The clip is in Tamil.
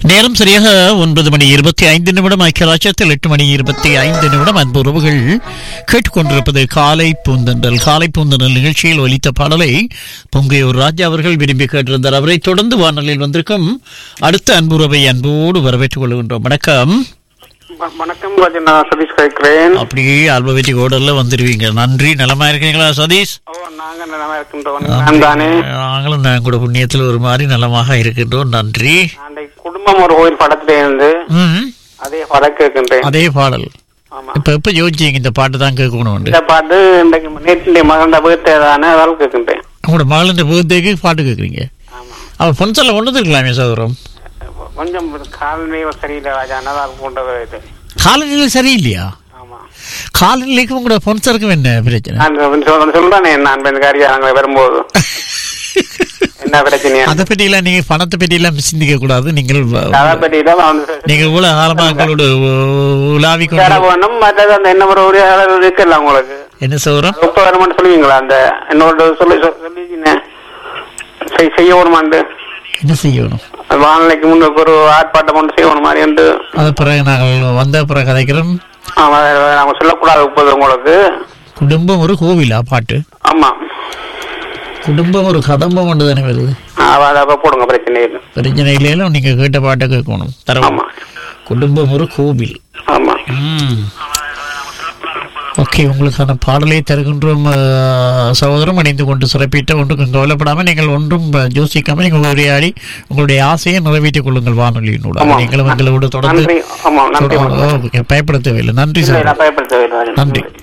நேரம் சரியாக ஒன்பது மணி இருபத்தி ஐந்து நிமிடம் ஐக்கியராஜ்யத்தில் எட்டு மணி இருபத்தி ஐந்து நிமிடம் அன்பு உறவுகள் கேட்டுக்கொண்டிருப்பது காலை பூந்தண்டல் காலை பூந்தண்டல் நிகழ்ச்சியில் ஒலித்த பாடலை பொங்கையூர் ராஜா அவர்கள் விரும்பி கேட்டிருந்தார் அவரை தொடர்ந்து வானொலியில் வந்திருக்கும் அடுத்த அன்புறவை அன்போடு வரவேற்றுக் கொள்கின்றோம் வணக்கம் வ- வணக்கம் ராஜன் நான் சதீஷ் கேட்கிறேன் அப்படியே அல்பவெட்டி கோடல்ல வந்துருவீங்க நன்றி நலமா இருக்கீங்களா சதீஷ் ஓ நாங்க நல்லா இருக்கின்றோம் நான் தானே நாங்களும் நான் கூட புண்ணியத்தில் ஒரு மாதிரி நலமாக இருக்கின்றோம் நன்றி அன்றைக்கு குடும்பம் ஒரு கோயில் படத்துல இருந்து ம், அதே படம் கேட்கின்றேன் அதே பாடல் ஆமா இப்ப எப்ப யோசிச்சீங்க இந்த பாட்டு தான் கேட்கணும் இந்த பாட்டு இன்றைக்கு நேற்று மகன் பர்த்டே தானே அதால் கேட்கின்றேன் உங்களோட மகளின் பர்த்டேக்கு பாட்டு கேட்குறீங்க ஆமா அவள் பொன்சல்ல கொண்டு இருக்கலாமே சகோதரம் கொஞ்சம் காலநிலை சரியில்லை ராஜா அதான் கொண்டு வருது காலநிலை சரியில்லையா ஆமா காலநிலைக்கு உங்களோட பொன்சருக்கும் என்ன பிரச்சனை நான் சொல்ல- சொல்றேனே நான் இந்த காரியம் வரும்போது என்ன பிரச்சனையா அதை பற்றியெல்லாம் நீங்க பணத்தை பற்றியெல்லாம் சிந்திக்க கூடாது நீங்கள் வ- அதை பற்றி தான் வந்து நீங்க இவ்வளவு காலமா உங்களோட உ- உலாவி வேற கொண்டு வேணும் மற்றது அந்த என்ன ஒரு ஒரு அளவு இருக்குல்ல உங்களுக்கு என்ன சகோதரம் முப்பது வருமானம் சொல்லுவீங்களா அந்த என்னோட சொல்லி சொல்லிச்சிங்க செய் செய்யணுமாண்டு என்ன செய்யணும் வானிலைக்கு முன்னுக்கு ஒரு ஆர்ப்பாட்டம் ஒன்று செய்யணும் மாதிரி என்று அது பிறகு நாங்கள் வந்த பிறகு கதைக்கிறோம் ஆமா அவங்க சொல்லக்கூடாது முப்பது உங்களுக்கு குடும்பம் ஒரு கோவிலா பாட்டு ஆமா குடும்பம் ஒரு கதம்பம் கொண்டு தானே வருது அவ அதை அப்ப போடுங்க பிரச்சனை இல்லை பிரச்சனை இல்லையிலும் நீங்க கேட்ட பாட்டை கேட்கணும் தரவும் ஆமா குடும்பம் ஒரு கோவில் ஆமா ஓகே உங்களுக்கான பாடலை தருகின்றோம் அஹ், சகோதரம் அணிந்து கொண்டு சிறப்பிட்ட ஒன்றுக்கும் கவலைப்படாமல் நீங்கள் ஒன்றும் அஹ், யோசிக்காமல் நீங்கள் உரையாடி உங்களுடைய ஆசையை நிறைவேற்றிக் கொள்ளுங்கள் வானொலியினூடாக ஆமா. நீங்களும் எங்களோடு தொடர்ந்து நன்றி ஆமா நன்றி ஓ, ஓகே, பயப்பட தேவையில்லை நன்றி இல்லை சார் நான் பயப்படுத்தவில்லை நன்றி